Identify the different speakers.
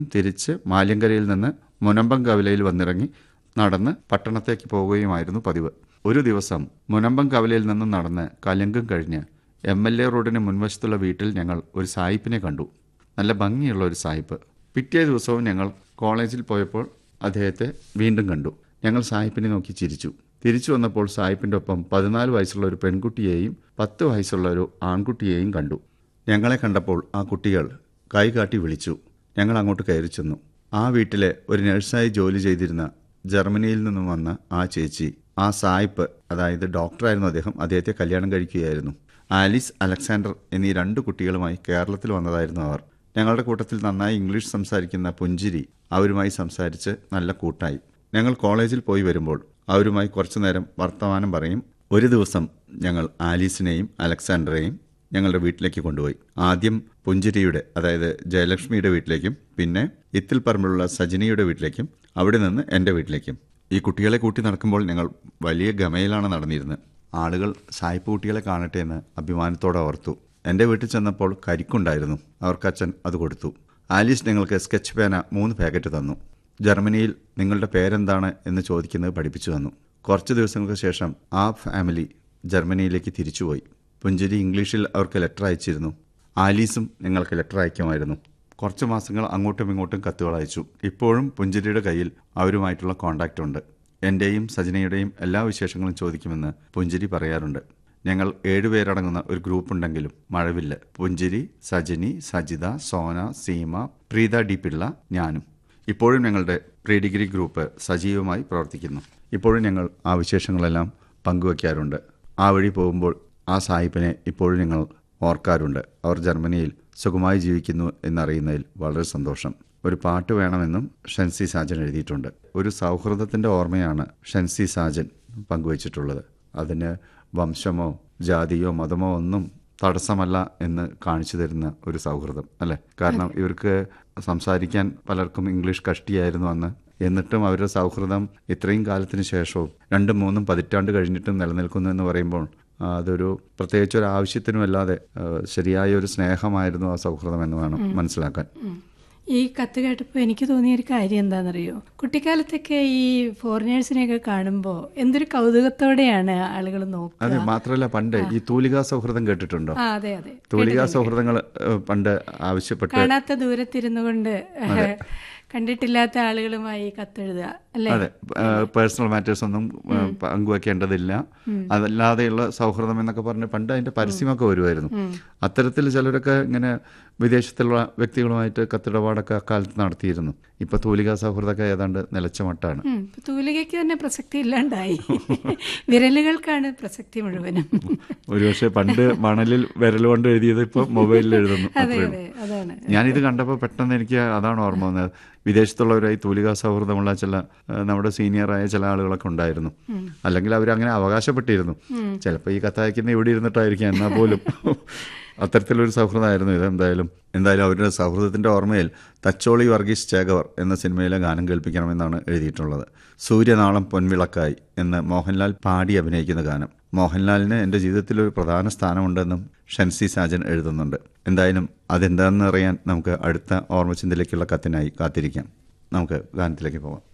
Speaker 1: തിരിച്ച് മാല്യങ്കരയിൽ നിന്ന് മുനമ്പം കവലയിൽ വന്നിറങ്ങി നടന്ന് പട്ടണത്തേക്ക് പോവുകയുമായിരുന്നു പതിവ് ഒരു ദിവസം മുനമ്പം കവലയിൽ നിന്നും നടന്ന് കലങ്കം കഴിഞ്ഞ് എം എൽ എ റോഡിന് മുൻവശത്തുള്ള വീട്ടിൽ ഞങ്ങൾ ഒരു സായിപ്പിനെ കണ്ടു നല്ല ഭംഗിയുള്ള ഒരു സായിപ്പ് പിറ്റേ ദിവസവും ഞങ്ങൾ കോളേജിൽ പോയപ്പോൾ അദ്ദേഹത്തെ വീണ്ടും കണ്ടു ഞങ്ങൾ സായിപ്പിനെ നോക്കി ചിരിച്ചു തിരിച്ചു വന്നപ്പോൾ സായിപ്പിൻ്റെ ഒപ്പം പതിനാല് വയസ്സുള്ള ഒരു പെൺകുട്ടിയെയും പത്ത് വയസ്സുള്ള ഒരു ആൺകുട്ടിയെയും കണ്ടു ഞങ്ങളെ കണ്ടപ്പോൾ ആ കുട്ടികൾ കൈകാട്ടി വിളിച്ചു ഞങ്ങൾ അങ്ങോട്ട് കയറി ചെന്നു ആ വീട്ടിലെ ഒരു നഴ്സായി ജോലി ചെയ്തിരുന്ന ജർമ്മനിയിൽ നിന്നും വന്ന ആ ചേച്ചി ആ സായിപ്പ് അതായത് ഡോക്ടറായിരുന്നു അദ്ദേഹം അദ്ദേഹത്തെ കല്യാണം കഴിക്കുകയായിരുന്നു ആലിസ് അലക്സാണ്ടർ എന്നീ രണ്ട് കുട്ടികളുമായി കേരളത്തിൽ വന്നതായിരുന്നു അവർ ഞങ്ങളുടെ കൂട്ടത്തിൽ നന്നായി ഇംഗ്ലീഷ് സംസാരിക്കുന്ന പുഞ്ചിരി അവരുമായി സംസാരിച്ച് നല്ല കൂട്ടായി ഞങ്ങൾ കോളേജിൽ പോയി വരുമ്പോൾ അവരുമായി കുറച്ചു നേരം വർത്തമാനം പറയും ഒരു ദിവസം ഞങ്ങൾ ആലീസിനെയും അലക്സാണ്ടറെയും ഞങ്ങളുടെ വീട്ടിലേക്ക് കൊണ്ടുപോയി ആദ്യം പുഞ്ചിരിയുടെ അതായത് ജയലക്ഷ്മിയുടെ വീട്ടിലേക്കും പിന്നെ ഇത്തിൽ പറമ്പിലുള്ള സജിനിയുടെ വീട്ടിലേക്കും അവിടെ നിന്ന് എൻ്റെ വീട്ടിലേക്കും ഈ കുട്ടികളെ കൂട്ടി നടക്കുമ്പോൾ ഞങ്ങൾ വലിയ ഗമയിലാണ് നടന്നിരുന്നത് ആളുകൾ സായിപ്പ് കുട്ടികളെ കാണട്ടെ എന്ന് അഭിമാനത്തോടെ ഓർത്തു എൻ്റെ വീട്ടിൽ ചെന്നപ്പോൾ കരിക്കുണ്ടായിരുന്നു അവർക്ക് അച്ഛൻ അത് കൊടുത്തു ആലീസ് ഞങ്ങൾക്ക് സ്കെച്ച് പേന മൂന്ന് പാക്കറ്റ് തന്നു ജർമ്മനിയിൽ നിങ്ങളുടെ പേരെന്താണ് എന്ന് ചോദിക്കുന്നത് പഠിപ്പിച്ചു തന്നു കുറച്ച് ദിവസങ്ങൾക്ക് ശേഷം ആ ഫാമിലി ജർമ്മനിയിലേക്ക് തിരിച്ചുപോയി പുഞ്ചിരി ഇംഗ്ലീഷിൽ അവർക്ക് ലെറ്റർ അയച്ചിരുന്നു ആലീസും ഞങ്ങൾക്ക് ലെറ്റർ അയക്കുമായിരുന്നു കുറച്ച് മാസങ്ങൾ അങ്ങോട്ടും ഇങ്ങോട്ടും കത്തുകൾ അയച്ചു ഇപ്പോഴും പുഞ്ചിരിയുടെ കയ്യിൽ അവരുമായിട്ടുള്ള കോണ്ടാക്റ്റ് ഉണ്ട് എൻ്റെയും സജനയുടെയും എല്ലാ വിശേഷങ്ങളും ചോദിക്കുമെന്ന് പുഞ്ചിരി പറയാറുണ്ട് ഞങ്ങൾ ഏഴുപേരടങ്ങുന്ന ഒരു ഗ്രൂപ്പ് ഉണ്ടെങ്കിലും മഴവില്ല പുഞ്ചിരി സജിനി സജിത സോന സീമ പ്രീത ഡി പിള്ള ഞാനും ഇപ്പോഴും ഞങ്ങളുടെ പ്രീ ഡിഗ്രി ഗ്രൂപ്പ് സജീവമായി പ്രവർത്തിക്കുന്നു ഇപ്പോഴും ഞങ്ങൾ ആ വിശേഷങ്ങളെല്ലാം പങ്കുവയ്ക്കാറുണ്ട് ആ വഴി പോകുമ്പോൾ ആ സാഹിബിനെ ഇപ്പോഴും ഞങ്ങൾ ഓർക്കാറുണ്ട് അവർ ജർമ്മനിയിൽ സുഖമായി ജീവിക്കുന്നു എന്നറിയുന്നതിൽ വളരെ സന്തോഷം ഒരു പാട്ട് വേണമെന്നും ഷൻസി സാജൻ എഴുതിയിട്ടുണ്ട് ഒരു സൗഹൃദത്തിൻ്റെ ഓർമ്മയാണ് ഷൻസി സാജൻ പങ്കുവച്ചിട്ടുള്ളത് അതിന് വംശമോ ജാതിയോ മതമോ ഒന്നും തടസ്സമല്ല എന്ന് കാണിച്ചു തരുന്ന ഒരു സൗഹൃദം അല്ലേ കാരണം ഇവർക്ക് സംസാരിക്കാൻ പലർക്കും ഇംഗ്ലീഷ് കഷ്ടിയായിരുന്നു അന്ന് എന്നിട്ടും അവരുടെ സൗഹൃദം ഇത്രയും കാലത്തിന് ശേഷവും രണ്ടും മൂന്നും പതിറ്റാണ്ട് കഴിഞ്ഞിട്ടും നിലനിൽക്കുന്നു എന്ന് പറയുമ്പോൾ ആ, അതൊരു പ്രത്യേകിച്ച് ഒരു ആവശ്യത്തിനുമല്ലാതെ ആ, ശരിയായ ഒരു സ്നേഹമായിരുന്നു ആ സൗഹൃദം എന്ന് വേണം മനസ്സിലാക്കാൻ
Speaker 2: ഉം. ഈ കത്ത് കേട്ടപ്പോൾ എനിക്ക് തോന്നിയ ഒരു കാര്യം എന്താണെന്നറിയോ കുട്ടിക്കാലത്തൊക്കെ ഈ ഫോറിനേഴ്സിനെയൊക്കെ കാണുമ്പോൾ എന്തൊരു കൗതുകത്തോടെയാണ് ആളുകൾ നോക്കുക
Speaker 1: അതെ മാത്രമല്ല പണ്ട് ഈ തൂലികാ സൗഹൃദം കേട്ടിട്ടുണ്ടോ
Speaker 2: ആ അതെ അതെ
Speaker 1: തൂലികാ സൗഹൃദങ്ങൾ പണ്ട് ആവശ്യപ്പെട്ട്
Speaker 2: കാണാത്ത ദൂരത്തിരുന്നു കൊണ്ട് കണ്ടിട്ടില്ലാത്ത ആളുകളുമായി കത്തെഴുതുക അല്ലേ
Speaker 1: അതെ പേഴ്സണൽ മാറ്റേഴ്സ് ഒന്നും ആ, പങ്കുവെക്കേണ്ടതില്ല അതല്ലാതെയുള്ള സൗഹൃദം എന്നൊക്കെ പറഞ്ഞ് പണ്ട് അതിന്റെ പരസ്യമൊക്കെ വരുമായിരുന്നു അത്തരത്തിൽ ചിലരൊക്കെ ഇങ്ങനെ വിദേശത്തുള്ള വ്യക്തികളുമായിട്ട് കത്തിടപാടൊക്കെ അക്കാലത്ത് നടത്തിയിരുന്നു ഇപ്പൊ തൂലികാ സൗഹൃദമൊക്കെ ഏതാണ്ട് നിലച്ച മട്ടാണ്
Speaker 2: ഉം, ഇപ്പൊ തൂലികയ്ക്ക് തന്നെ പ്രസക്തി ഇല്ലാണ്ടായി വിരലുകൾക്കാണ് പ്രസക്തി മുഴുവനും
Speaker 1: ഒരുപക്ഷെ പണ്ട് മണലിൽ വിരൽ കൊണ്ട് എഴുതിയത് ഇപ്പൊ മൊബൈലിൽ എഴുതുന്നു
Speaker 2: അതെ
Speaker 1: അത്രേ ഉള്ളൂ.
Speaker 2: അതെ അതാണ്
Speaker 1: ഞാനിത് കണ്ടപ്പോൾ പെട്ടെന്ന് എനിക്ക് അതാണ് ഓർമ്മ വന്നത് വിദേശത്തുള്ളവരായി തൂലികാ സൗഹൃദമുള്ള ചില ആ, നമ്മുടെ സീനിയറായ ചില ആളുകളൊക്കെ ഉണ്ടായിരുന്നു അല്ലെങ്കിൽ അവർ അങ്ങനെ അവകാശപ്പെട്ടിരുന്നു ചിലപ്പോൾ ഈ കത്തയക്കുന്ന ഇവിടെ ഇരുന്നിട്ടായിരിക്കാം എന്നാൽ പോലും അത്തരത്തിലൊരു സൗഹൃദമായിരുന്നു ഇത് എന്തായാലും എന്തായാലും അവരുടെ സൗഹൃദത്തിന്റെ ഓർമ്മയിൽ തച്ചോളി വർഗീസ് ചേകവർ എന്ന സിനിമയിലെ ഗാനം കേൾപ്പിക്കണമെന്നാണ് എഴുതിയിട്ടുള്ളത് സൂര്യനാളം പൊൻവിളക്കായി എന്ന് മോഹൻലാൽ പാടി അഭിനയിക്കുന്ന ഗാനം മോഹൻലാലിന് എൻ്റെ ജീവിതത്തിൽ ഒരു പ്രധാന സ്ഥാനമുണ്ടെന്നും ഷൻസി സാജൻ എഴുതുന്നുണ്ട് എന്തായാലും അതെന്താണെന്ന് അറിയാൻ നമുക്ക് അടുത്ത ഓർമ്മചിന്തയിലേക്കുള്ള കത്തിനായി കാത്തിരിക്കാം നമുക്ക് ഗാനത്തിലേക്ക് പോകാം